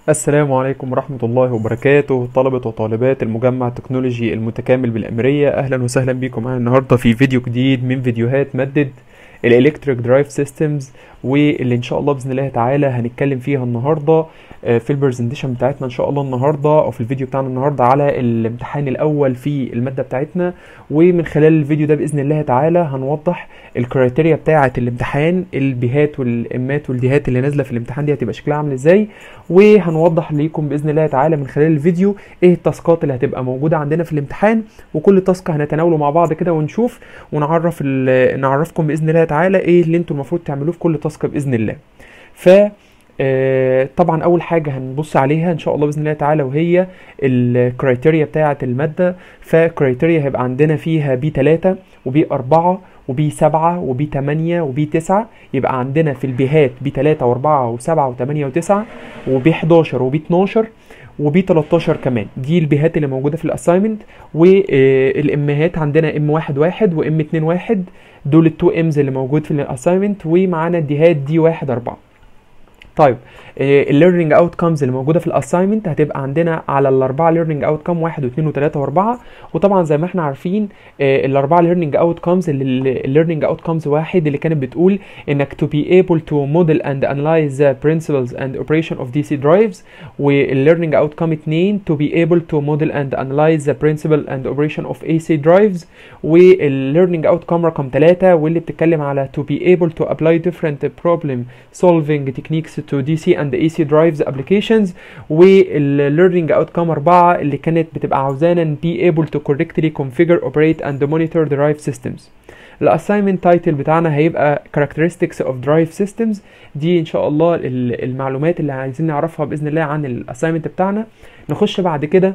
السلام عليكم ورحمة الله وبركاته طلبة وطالبات المجمع التكنولوجي المتكامل بالأمرية أهلا وسهلا بكم معانا النهاردة في فيديو جديد من فيديوهات مادة الإلكتريك درايف سيستمز واللي إن شاء الله بإذن الله تعالى هنتكلم فيها النهاردة آه، في البرزنتيشن بتاعتنا إن شاء الله النهاردة أو في الفيديو بتاعنا النهاردة على الامتحان الأول في المادة بتاعتنا ومن خلال الفيديو ده بإذن الله تعالى هنوضح الكرايتيريا بتاعة الامتحان البيهات والإمات والديهات اللي نازلة في الامتحان دي هتبقى شكلها عامل إزاي وهنوضح ليكم باذن الله تعالى من خلال الفيديو ايه التاسكات اللي هتبقى موجوده عندنا في الامتحان وكل تاسك هنتناوله مع بعض كده ونشوف ونعرف ال- نعرفكم باذن الله تعالى ايه اللي انتم المفروض تعملوه في كل تاسك باذن الله ف آه، طبعا اول حاجه هنبص عليها ان شاء الله باذن الله تعالى وهي الكرايتيريا بتاعه الماده فكرايتيريا هيبقى عندنا فيها بي 3 وبي 4 وبي 7 وبي 8 وبي 9 يبقى عندنا في البيهات بي 3 و4 و7 و8 و9 وبي 11 وبي 12 وبي 13 كمان دي البيهات اللي موجوده في الاساينمنت والامهات عندنا ام 1 1 وام 2 1 دول التو امز اللي موجود في الاساينمنت ومعانا الديهات دي 1 4 طيب الليرنينج اوت كامز اللي موجوده في الاساينمنت هتبقى عندنا على الاربعه ليرنينج اوت كام 1 و2 و3 و4 وطبعا زي ما احنا عارفين آه، الاربعه ليرنينج اوت كامز الليرنينج اوت كامز واحد اللي كانت بتقول انك to be able to model and analyze the principles and operation of DC drives والlearning outcome 2 to be able to model and analyze the principle and operation of AC drives والlearning outcome رقم 3 واللي بتتكلم على to be able to apply different problem solving techniques to DC and AC drives applications والlearning outcome 4 اللي كانت بتبقى عاوزانا be able to correctly configure operate and monitor drive systems الاساينمنت تايتل بتاعنا هيبقى characteristics of drive systems دي ان شاء الله ال- المعلومات اللي عايزين نعرفها باذن الله عن الاساينمنت بتاعنا نخش بعد كده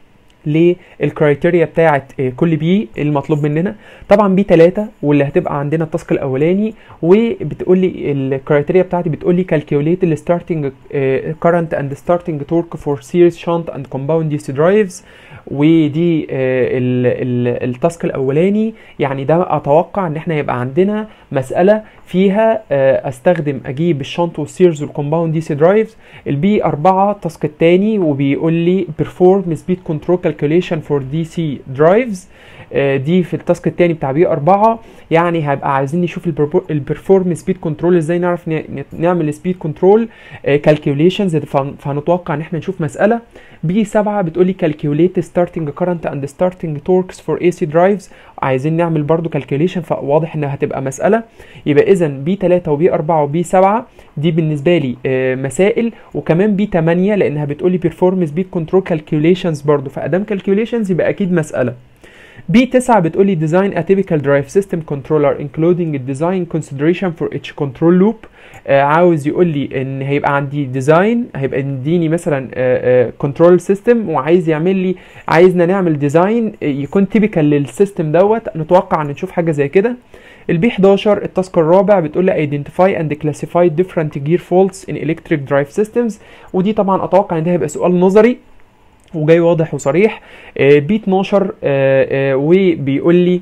للكرايتيريا بتاعت آه، كل بي المطلوب مننا طبعا بي 3 واللي هتبقى عندنا التاسك الاولاني وبتقول لي الكرايتيريا بتاعتي بتقول لي calculate the starting آه، current and starting torque for series shunt and compound DC drives ودي آه، ال- ال- التاسك الاولاني يعني ده اتوقع ان احنا يبقى عندنا مساله فيها آه، استخدم اجيب الشنط والسيرز والكومباوند دي سي درايفز البي 4 التاسك التاني وبيقول لي perform speed control calculation for DC drives آه، دي في التاسك التاني بتاع بي 4 يعني هيبقى عايزين نشوف البرفورم سبيد كنترول ازاي نعرف ن- ن- نعمل سبيد كنترول كالكوليشنز فهنتوقع ان احنا نشوف مساله بي 7 بتقول لي calculate starting current and starting torques for AC drives عايزين نعمل برضو calculation فواضح انها هتبقى مساله يبقى اذا بي 3 وبي 4 وبي 7 دي بالنسبه لي آه، مسائل وكمان بي 8 لانها بتقول لي perform speed control calculations برضو فادام calculations يبقى اكيد مساله بي 9 بتقول لي design a typical drive system controller including a design consideration for each control loop آه عاوز يقول لي ان هيبقى عندي ديزاين هيبقى يديني مثلا كنترول سيستم وعايز يعمل لي عايزنا نعمل ديزاين يكون تيبيكال للسيستم دوت نتوقع ان نشوف حاجه زي كده البي 11 التاسك الرابع بتقول لي identify and classify different gear faults in electric drive systems ودي طبعا اتوقع ان ده هيبقى سؤال نظري وجاي واضح وصريح آه، بي 12 آه، آه، وبيقول لي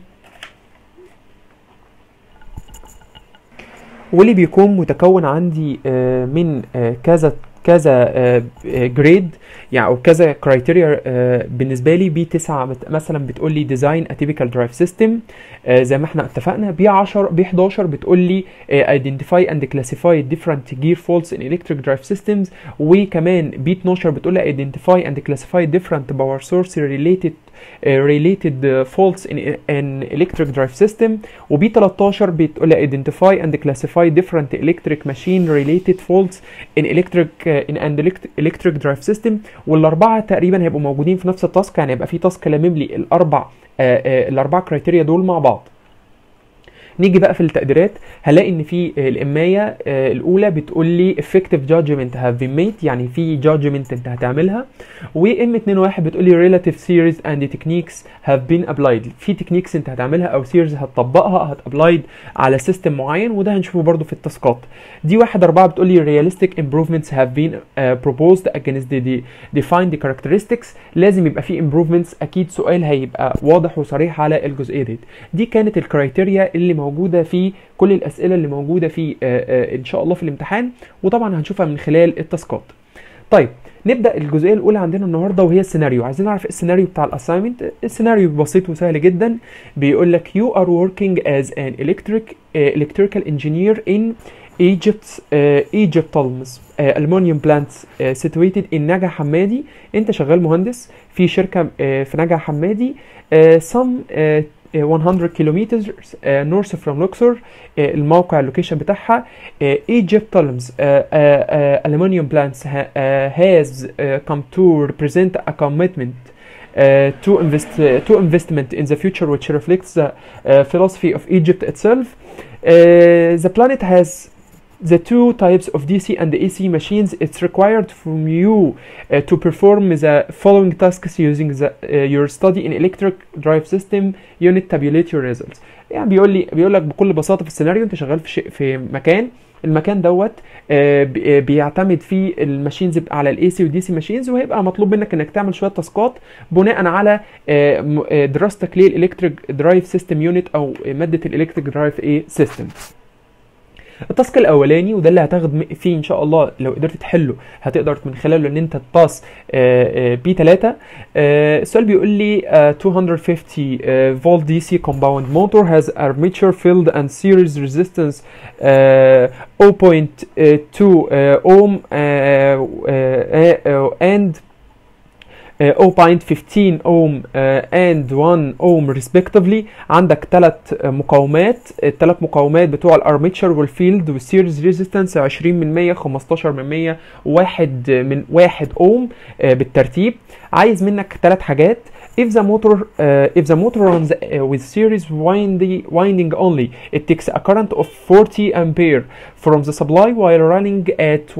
واللي بيكون متكون عندي آه، من آه، كذا كذا جريد يعني او كذا كرايتيريا بالنسبه لي بي 9 بت- مثلا بتقول لي ديزاين اتيبيكال درايف سيستم زي ما احنا اتفقنا بي 10 بي 11 بتقول لي ايدنتيفاي اند كلاسيفاي ديفرنت جير فولتس ان الكتريك درايف سيستمز وكمان بي 12 بتقول لي ايدنتيفاي اند كلاسيفاي ديفرنت باور سورس ريليتد related uh, faults in an electric drive system وبي 13 بتقول لي identify and classify different electric machine related faults in electric uh, in an elect- electric drive system والاربعه تقريبا هيبقوا موجودين في نفس التاسك يعني يبقى في تاسك لامم لي الاربع آه آه الاربع كرايتيريا دول مع بعض نيجي بقى في التقديرات هلاقي ان في آه، الامايه آه، الاولى بتقول لي effective judgment have been made يعني في judgment انت هتعملها وام 2 1 بتقول لي relative series and techniques have been applied في تكنيكس انت هتعملها او series هتطبقها هتابلايد على سيستم معين وده هنشوفه برضو في التاسكات دي واحد أربعة بتقول لي realistic improvements have been uh, proposed against the, the defined characteristics لازم يبقى في improvements اكيد سؤال هيبقى واضح وصريح على الجزئيه دي دي كانت الكرايتيريا اللي موجوده في كل الاسئله اللي موجوده في آه، آه، ان شاء الله في الامتحان وطبعا هنشوفها من خلال التاسكات طيب نبدا الجزئيه الاولى عندنا النهارده وهي السيناريو عايزين نعرف السيناريو بتاع الاساينمنت السيناريو بسيط وسهل جدا بيقول لك you are working as an electric uh, electrical engineer in Egypt's uh, Egypt Talms uh, aluminum plants uh, situated in نجع حمادي انت شغال مهندس في شركه uh, في نجع حمادي uh, some uh, 100 كيلومتر نورث فروم لوكسور الموقع اللوكيشن بتاعها Egypt Talms uh, uh, uh, aluminum plants ha, uh, has uh, come to represent a commitment uh, to invest uh, to investment in the future which reflects the uh, philosophy of Egypt itself. Uh, the planet has the two types of DC and AC machines. It's required from you uh, to perform the following tasks using the, uh, your study in electric drive system unit tabulate your results. يعني بيقول لي بيقول لك بكل بساطه في السيناريو انت شغال في شيء في مكان المكان دوت آه، بي- بيعتمد فيه الماشينز على الاي سي والدي سي ماشينز وهيبقى مطلوب منك انك تعمل شويه تاسكات بناء على آه، م- آه، دراستك للالكتريك درايف سيستم يونت او ماده الالكتريك درايف ايه سيستم التاسك الاولاني وده اللي هتاخد م- فيه ان شاء الله لو قدرت تحله هتقدر من خلاله ان انت تباس بي 3 السؤال بيقول لي آه، 250 فولت دي سي كومباوند موتور has armature filled and series resistance آه، 0.2 آه، ohm آه، آه، آه، and آه، 0.15 اوم and 1 اوم respectively عندك ثلاث مقاومات الثلاث مقاومات بتوع الارميتشر والفيلد والسيريز ريزيستنس 20 من 100 15 من 100 واحد من 1 اوم آه، بالترتيب عايز منك ثلاث حاجات if the motor uh, if the motor runs uh, with series winding, winding only it takes a current of 40 ampere from the supply while running at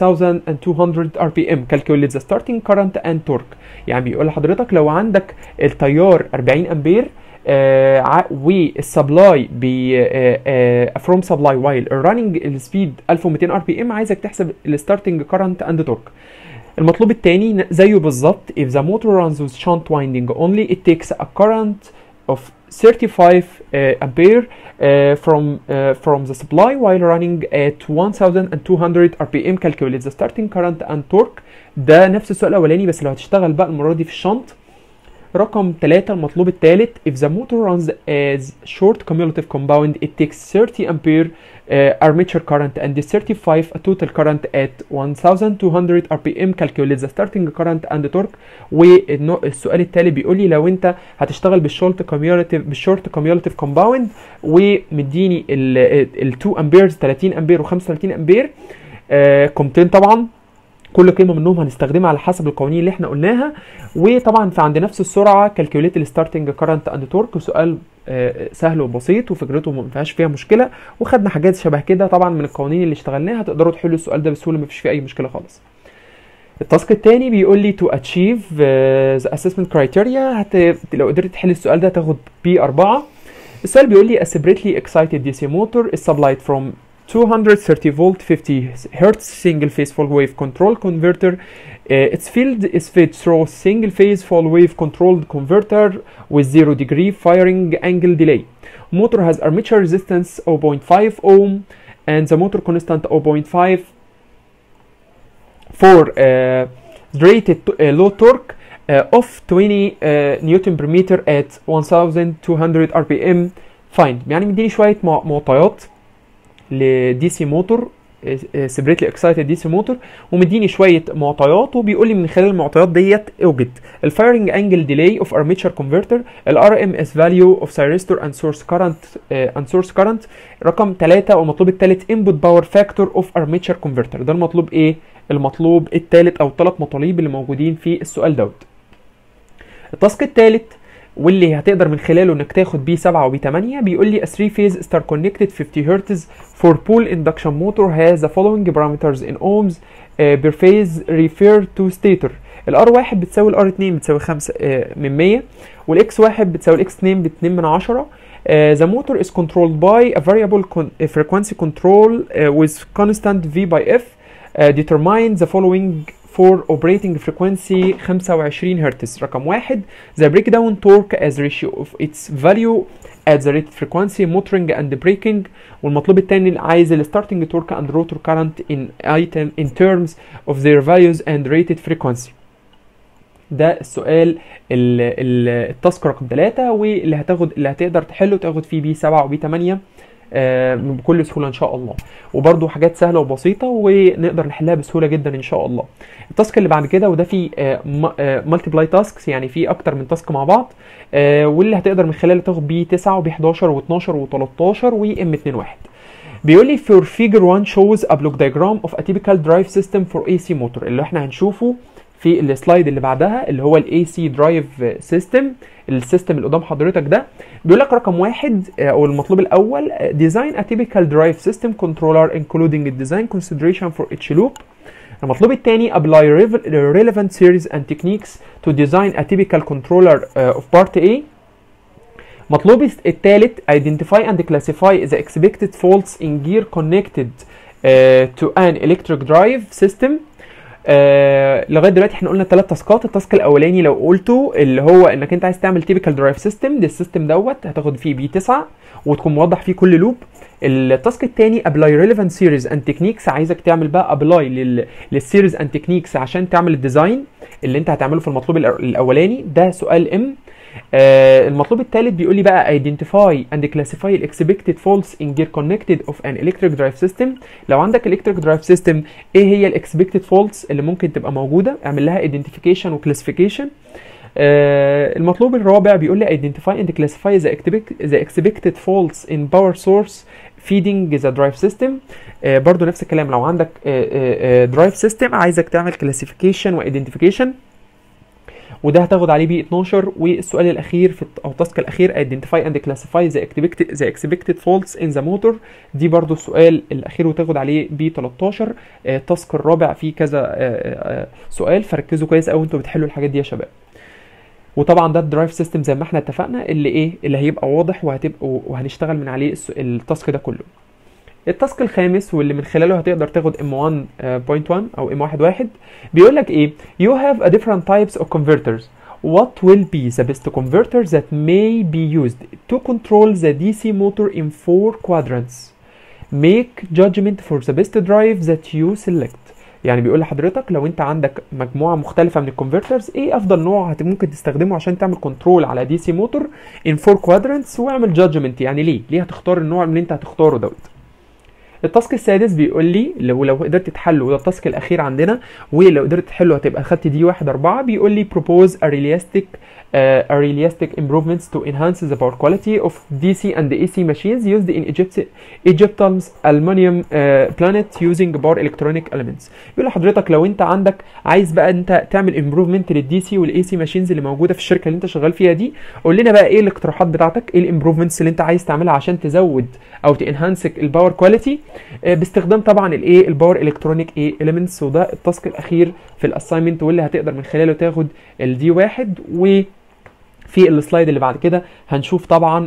1200 rpm calculate the starting current and torque يعني بيقول لحضرتك لو عندك التيار 40 امبير آه ع- والسبلاي ب آه آه from supply while running السبيد 1200 ار بي ام عايزك تحسب الستارتنج current and torque المطلوب التاني ن- زيه بالظبط if the motor runs with shunt winding only it takes a current of 35 uh, ampere uh, from uh, from the supply while running at 1200 rpm calculate the starting current and torque ده نفس السؤال الاولاني بس لو هتشتغل بقى المره دي في الشنط رقم 3 المطلوب الثالث if the motor runs as short cumulative compound it takes 30 ampere uh, armature current and the 35 a total current at 1200 rpm calculate the starting current and torque والسؤال التالي بيقول لي لو انت هتشتغل بالشورت كوميوليتيف بالشورت كوميوليتيف كومباوند ومديني ال 2 امبيرز 30 امبير و35 امبير آه قيمتين طبعا كل قيمه منهم هنستخدمها على حسب القوانين اللي احنا قلناها وطبعا في عند نفس السرعه كالكوليت الستارتنج كارنت اند تورك سؤال آه، سهل وبسيط وفكرته ما فيهاش فيها مشكله وخدنا حاجات شبه كده طبعا من القوانين اللي اشتغلناها هتقدروا تحلوا السؤال ده بسهوله ما فيش فيه اي مشكله خالص التاسك التاني بيقول لي to achieve uh, the assessment criteria هت... لو قدرت تحل السؤال ده تاخد بي 4 السؤال بيقول لي a separately excited DC motor is supplied from 230 volt 50 hertz single phase full wave control converter uh, its field is fed through single phase full wave controlled converter with zero degree firing angle delay motor has armature resistance 0.5 ohm and the motor constant 0.5 for uh, rated to- uh, low torque uh, of 20 uh, newton per meter at 1200 rpm fine يعني مديني شويه مع- معطيات لدي سي موتور سيبريتلي اكسايتد دي سي موتور ومديني شويه معطيات وبيقول لي من خلال المعطيات ديت اوجد الفايرنج انجل ديلي اوف ارميتشر كونفرتر الار ام اس فاليو اوف سايرستور اند سورس كارنت اند سورس كارنت رقم 3 والمطلوب الثالث انبوت باور فاكتور اوف ارميتشر كونفرتر ده المطلوب ايه المطلوب الثالث او الثلاث مطالب اللي موجودين في السؤال دوت التاسك الثالث واللي هتقدر من خلاله انك تاخد بي 7 وبي 8 بيقول لي a 3 phase star connected 50 Hz for pull induction motor has the following parameters in ohms uh, per phase refer to stator الار 1 بتساوي الار 2 بتساوي 5 من 100 والاكس 1 بتساوي الاكس 2 ب 2 من 10 Uh, the motor is controlled by a variable con- a frequency control uh, with constant V by F. Uh, determine the following for operating frequency 25 هرتز رقم واحد the breakdown torque as ratio of its value at the rated frequency motoring and braking والمطلوب الثاني عايز ال starting torque and rotor current in item in terms of their values and rated frequency ده السؤال ال- ال- التاسك رقم 3 واللي هتاخد اللي هتقدر تحله تاخد فيه بي 7 وبي 8 آه، بكل سهوله ان شاء الله وبرده حاجات سهله وبسيطه ونقدر نحلها بسهوله جدا ان شاء الله التاسك اللي بعد كده وده فيه مالتيبلاي تاسكس يعني فيه اكتر من تاسك مع بعض آه، واللي هتقدر من خلاله تاخد بي 9 وبي 11 و12 و13 وام 21 بيقول لي for figure 1 shows a block diagram of a typical drive system for AC motor اللي احنا هنشوفه في السلايد اللي بعدها اللي هو الاي سي درايف سيستم السيستم اللي قدام حضرتك ده بيقول لك رقم واحد آه، او المطلوب الاول ديزاين a typical drive system controller including the design consideration for each loop المطلوب الثاني apply rev- relevant series and techniques to design a typical controller uh, of part A مطلوب الثالث identify and classify the expected faults in gear connected uh, to an electric drive system آه لغايه دلوقتي احنا قلنا ثلاث تاسكات التاسك الاولاني لو قلته اللي هو انك انت عايز تعمل تيبيكال درايف سيستم ده السيستم دوت هتاخد فيه بي 9 وتكون موضح فيه كل لوب التاسك الثاني ابلاي ريليفنت سيريز اند تكنيكس عايزك تعمل بقى ابلاي للسيريز اند تكنيكس عشان تعمل الديزاين اللي انت هتعمله في المطلوب الأ- الاولاني ده سؤال ام آه المطلوب الثالث بيقول لي بقى identify and classify the expected faults in gear connected of an electric drive system لو عندك electric drive system ايه هي ال expected faults اللي ممكن تبقى موجوده اعمل لها identification و classification آه المطلوب الرابع بيقول لي identify and classify the, expect- the expected faults in power source feeding the drive system آه برضو نفس الكلام لو عندك آه آه آه drive system عايزك تعمل classification و identification وده هتاخد عليه بي 12 والسؤال الاخير في الت- او التاسك الاخير identify and classify the expected the expected faults in the motor دي برضو السؤال الاخير وتاخد عليه بي 13 آه، التاسك الرابع فيه كذا آه، آه، سؤال فركزوا كويس قوي انتوا بتحلوا الحاجات دي يا شباب وطبعا ده الدرايف سيستم زي ما احنا اتفقنا اللي ايه اللي هيبقى واضح وهتبقى وهنشتغل من عليه الس- التاسك ده كله التاسك الخامس واللي من خلاله هتقدر تاخد M1.1 او M11 بيقول لك ايه you have a different types of converters what will be the best converter that may be used to control the DC motor in four quadrants make judgment for the best drive that you select يعني بيقول لحضرتك لو انت عندك مجموعه مختلفه من الكونفرترز ايه افضل نوع هت ممكن تستخدمه عشان تعمل كنترول على دي سي موتور ان فور كوادرنتس واعمل جادجمنت يعني ليه ليه هتختار النوع اللي انت هتختاره دوت التاسك السادس بيقول لي لو لو قدرت تحله وده التاسك الاخير عندنا ولو قدرت تحله هتبقى خدت دي واحد أربعة بيقول لي propose a realistic uh, a realistic improvements to enhance the power quality of DC and AC machines used in Egypt Egyptian's aluminum uh, planet using power electronic elements يقول لحضرتك لو انت عندك عايز بقى انت تعمل امبروفمنت للدي سي والاي سي ماشينز اللي موجوده في الشركه اللي انت شغال فيها دي قول لنا بقى ايه الاقتراحات بتاعتك ايه الامبروفمنتس اللي انت عايز تعملها عشان تزود او تنهانس الباور كواليتي باستخدام طبعا الايه الباور الكترونيك ايه اليمنتس وده التاسك الاخير في الاساينمنت واللي هتقدر من خلاله تاخد الدي واحد و في السلايد اللي بعد كده هنشوف طبعا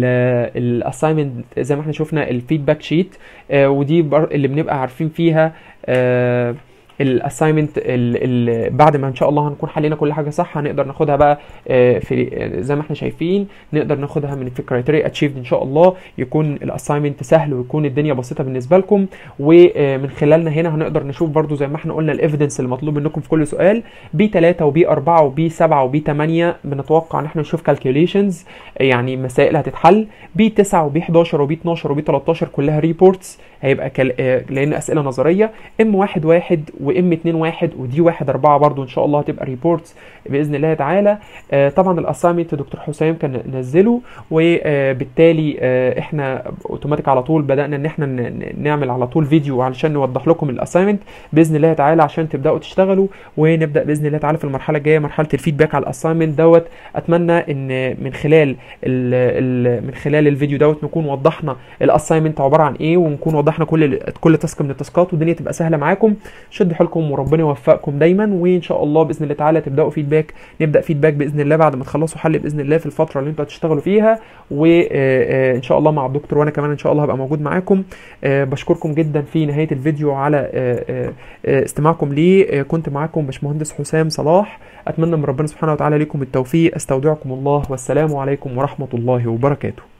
الاساينمنت زي ما احنا شفنا الفيدباك شيت آه ودي بر- اللي بنبقى عارفين فيها آه الاساينمنت بعد ما ان شاء الله هنكون حلينا كل حاجه صح هنقدر ناخدها بقى آه، في آه، زي ما احنا شايفين نقدر ناخدها من في كرايتيريا اتشيفد ان شاء الله يكون الاساينمنت سهل ويكون الدنيا بسيطه بالنسبه لكم ومن خلالنا هنا هنقدر نشوف برضو زي ما احنا قلنا الايفيدنس المطلوب منكم في كل سؤال بي 3 وبي 4 وبي 7 وبي 8 بنتوقع ان احنا نشوف كالكوليشنز يعني مسائل هتتحل بي 9 وبي 11 وبي 12 وبي 13 كلها ريبورتس هيبقى كال... آه، لان اسئله نظريه ام 1 1 وام 2 1 ودي 1 4 برضو ان شاء الله هتبقى ريبورتس باذن الله تعالى آه، طبعا الاساينمنت دكتور حسام كان نزله وبالتالي آه، احنا اوتوماتيك على طول بدانا ان احنا ن- ن- نعمل على طول فيديو علشان نوضح لكم الاساينمنت باذن الله تعالى عشان تبداوا تشتغلوا ونبدا باذن الله تعالى في المرحله الجايه مرحله الفيدباك على الاساينمنت دوت اتمنى ان من خلال ال ال من خلال الفيديو دوت نكون وضحنا الاساينمنت عباره عن ايه ونكون وضحنا كل كل تاسك من التاسكات والدنيا تبقى سهله معاكم شد شدوا حيلكم وربنا يوفقكم دايما وان شاء الله باذن الله تعالى تبداوا فيدباك نبدا فيدباك باذن الله بعد ما تخلصوا حل باذن الله في الفتره اللي انتوا هتشتغلوا فيها وان شاء الله مع الدكتور وانا كمان ان شاء الله هبقى موجود معاكم آه، بشكركم جدا في نهايه الفيديو على آه، آه، آه، استماعكم ليه آه، كنت معاكم باشمهندس حسام صلاح اتمنى من ربنا سبحانه وتعالى لكم التوفيق استودعكم الله والسلام عليكم ورحمه الله وبركاته